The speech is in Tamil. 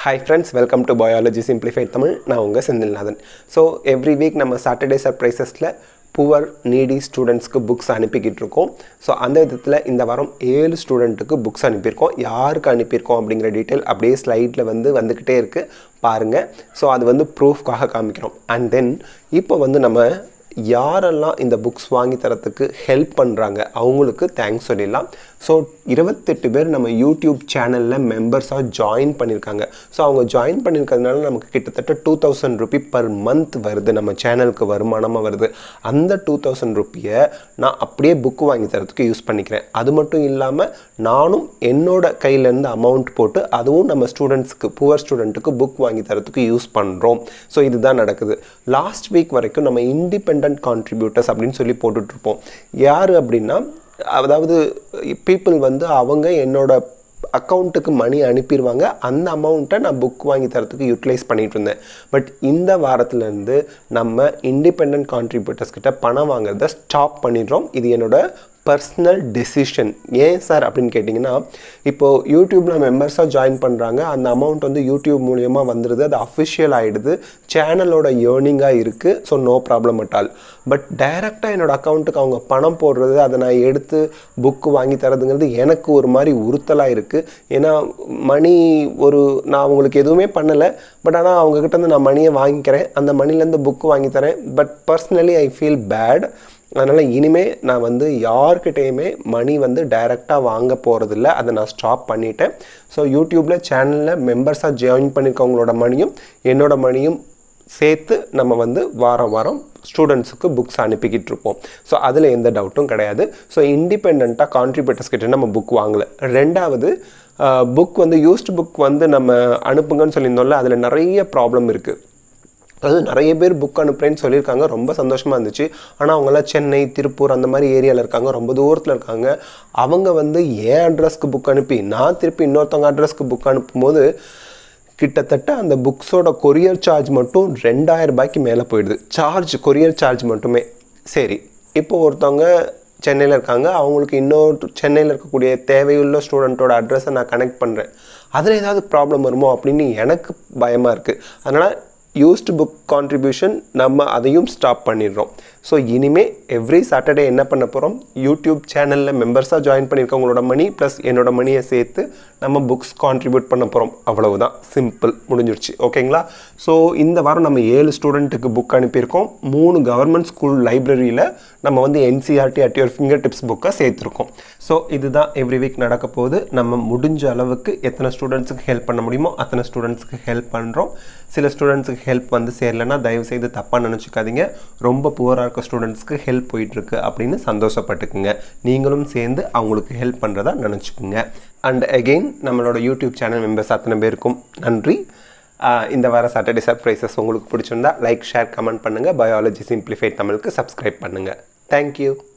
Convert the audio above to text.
hi friends welcome to biology simplified Tamil நான் உங்கள் செந்தில்நாதன் ஸோ எவ்ரி வீக் நம்ம சாட்டர்டே சர்ப்ரைசஸில் புவர் நீடி ஸ்டூடெண்ட்ஸ்க்கு புக்ஸ் அனுப்பிக்கிட்டு இருக்கோம் ஸோ அந்த விதத்தில் இந்த வாரம் ஏழு ஸ்டூடெண்ட்டுக்கு புக்ஸ் அனுப்பியிருக்கோம் யாருக்கு அனுப்பியிருக்கோம் அப்படிங்கிற டீட்டெயில் அப்படியே ஸ்லைடில் வந்து வந்துக்கிட்டே இருக்குது பாருங்கள் ஸோ அது வந்து ப்ரூஃப்காக காமிக்கிறோம் அண்ட் தென் இப்போ வந்து நம்ம யாரெல்லாம் இந்த புக்ஸ் வாங்கி தரத்துக்கு ஹெல்ப் பண்ணுறாங்க அவங்களுக்கு தேங்க்ஸ் சொல்லிடலாம் ஸோ இருபத்தெட்டு பேர் நம்ம யூடியூப் சேனலில் மெம்பர்ஸாக ஜாயின் பண்ணியிருக்காங்க ஸோ அவங்க ஜாயின் பண்ணியிருக்கிறதுனால நமக்கு கிட்டத்தட்ட two thousand rupee per month வருது நம்ம சேனலுக்கு வருமானமாக வருது அந்த டூ தௌசண்ட் ருப்பியை நான் அப்படியே புக் வாங்கி தரத்துக்கு யூஸ் பண்ணிக்கிறேன் அது மட்டும் இல்லாமல் நானும் என்னோட கையிலேருந்து அமௌண்ட் போட்டு அதுவும் நம்ம ஸ்டூடெண்ட்ஸ்க்கு புவர் ஸ்டூடெண்ட்டுக்கு புக் வாங்கி தரத்துக்கு யூஸ் பண்ணுறோம் ஸோ இதுதான் நடக்குது லாஸ்ட் வீக் வரைக்கும் நம்ம இண்டிபெண்ட் கான்ட்ரிபியூட்டர்ஸ் அப்படின்னு சொல்லி போட்டுட்ருப்போம் யார் அப்படின்னா அதாவது பீப்புள் வந்து அவங்க என்னோட அக்கௌண்ட்டுக்கு மணி அனுப்பிடுவாங்க அந்த அமௌண்ட்டை நான் புக் வாங்கி தரத்துக்கு யூட்டிலைஸ் பண்ணிகிட்டு இருந்தேன் பட் இந்த வாரத்துலேருந்து நம்ம இண்டிபெண்ட் கான்ட்ரிபியூட்டர்ஸ் கிட்ட பணம் வாங்குறத ஸ்டாப் பண்ணிடுறோம் இது என்னோட பர்சனல் டெசிஷன் ஏன் சார் அப்படின்னு கேட்டிங்கன்னா இப்போது யூடியூப்பில் மெம்பர்ஸாக ஜாயின் பண்ணுறாங்க அந்த அமௌண்ட் வந்து யூடியூப் மூலியமாக வந்துடுது அது அஃபிஷியல் ஆகிடுது சேனலோட ஏர்னிங்காக இருக்குது so no problem at all but டைரெக்டாக என்னோடய அக்கௌண்ட்டுக்கு அவங்க பணம் போடுறது அதை நான் எடுத்து புக்கு வாங்கி தரதுங்கிறது எனக்கு ஒரு மாதிரி உறுத்தலாக இருக்குது ஏன்னா மணி ஒரு நான் அவங்களுக்கு எதுவுமே பண்ணலை பட் ஆனால் அவங்கக்கிட்ட நான் மணியை வாங்கிக்கிறேன் அந்த மணிலேருந்து புக்கு வாங்கி தரேன் but personally I feel bad அதனால் இனிமேல் நான் வந்து யார்கிட்டேயுமே மணி வந்து டைரெக்டாக வாங்க போகிறதில்ல அதை நான் ஸ்டாப் பண்ணிட்டேன் ஸோ யூடியூப்பில் சேனலில் மெம்பர்ஸாக ஜாயின் பண்ணியிருக்கவங்களோட மணியும் என்னோட மணியும் சேர்த்து நம்ம வந்து வாரம் வாரம் ஸ்டூடெண்ட்ஸுக்கு புக்ஸ் அனுப்பிக்கிட்டு இருப்போம் ஸோ அதில் எந்த டவுட்டும் கிடையாது ஸோ இண்டிபெண்ட்டாக கான்ட்ரிபியூட்டர்ஸ் கிட்ட நம்ம புக் வாங்கலை ரெண்டாவது புக் வந்து யூஸ்டு புக் வந்து நம்ம அனுப்புங்கன்னு சொல்லியிருந்தோம்ல அதில் நிறைய ப்ராப்ளம் இருக்குது அதாவது நிறைய பேர் புக் அனுப்புறேன்னு சொல்லியிருக்காங்க ரொம்ப சந்தோஷமாக இருந்துச்சு ஆனால் அவங்களாம் சென்னை திருப்பூர் அந்த மாதிரி ஏரியாவில் இருக்காங்க ரொம்ப தூரத்தில் இருக்காங்க அவங்க வந்து ஏன் அட்ரஸ்க்கு புக் அனுப்பி நான் திருப்பி இன்னொருத்தவங்க அட்ரஸ்க்கு புக் அனுப்பும்போது கிட்டத்தட்ட அந்த புக்ஸோட கொரியர் சார்ஜ் மட்டும் ரெண்டாயிரம் ரூபாய்க்கு மேலே போயிடுது சார்ஜ் கொரியர் சார்ஜ் மட்டுமே சரி இப்போ ஒருத்தவங்க சென்னையில் இருக்காங்க அவங்களுக்கு இன்னொரு சென்னையில் இருக்கக்கூடிய தேவையுள்ள ஸ்டூடெண்ட்டோட அட்ரஸை நான் கனெக்ட் பண்ணுறேன் அதில் ஏதாவது ப்ராப்ளம் வருமோ அப்படின்னு எனக்கு பயமாக இருக்குது அதனால் யூஸ்டு புக் கான்ட்ரிபியூஷன் நம்ம அதையும் ஸ்டாப் பண்ணிடுறோம் ஸோ இனிமேல் எவ்ரி சாட்டர்டே என்ன பண்ண போகிறோம் யூடியூப் சேனலில் மெம்பர்ஸாக ஜாயின் பண்ணியிருக்கவங்களோட மணி ப்ளஸ் என்னோட மணியை சேர்த்து நம்ம புக்ஸ் கான்ட்ரிபியூட் பண்ண போகிறோம் அவ்வளவுதான் சிம்பிள் முடிஞ்சிருச்சு ஓகேங்களா ஸோ இந்த வாரம் நம்ம ஏழு ஸ்டூடெண்ட்டுக்கு புக் அனுப்பியிருக்கோம் மூணு கவர்மெண்ட் ஸ்கூல் லைப்ரரியில் நம்ம வந்து NCERT at your fingertips புக்கை சேர்த்துருக்கோம் ஸோ இதுதான் எவ்ரி வீக் நடக்க போகுது நம்ம முடிஞ்ச அளவுக்கு எத்தனை ஸ்டூடெண்ட்ஸுக்கு ஹெல்ப் பண்ண முடியுமோ அத்தனை ஸ்டூடெண்ட்ஸுக்கு ஹெல்ப் பண்ணுறோம் சில ஸ்டூடெண்ட்ஸுக்கு ஹெல்ப் வந்து சேரலைன்னா தயவுசெய்து தப்பாக நினச்சிக்காதீங்க ரொம்ப புவராக இருக்க ஸ்டூடெண்ட்ஸ்க்கு ஹெல்ப் போயிட்டுருக்கு அப்படின்னு சந்தோஷப்பட்டுக்குங்க நீங்களும் சேர்ந்து அவங்களுக்கு ஹெல்ப் பண்ணுறதா நினச்சிக்கோங்க அண்ட் அகெயின் நம்மளோட யூடியூப் சேனல் மெம்பர்ஸ் அத்தனை பேருக்கும் நன்றி இந்த வார சாட்டர்டே சர்ப்ரைசஸ் உங்களுக்கு பிடிச்சிருந்தா லைக் ஷேர் கமெண்ட் பண்ணுங்கள் பயாலஜி சிம்பிளிஃபைட் தமிழுக்கு சப்ஸ்கிரைப் பண்ணுங்கள் தேங்க்யூ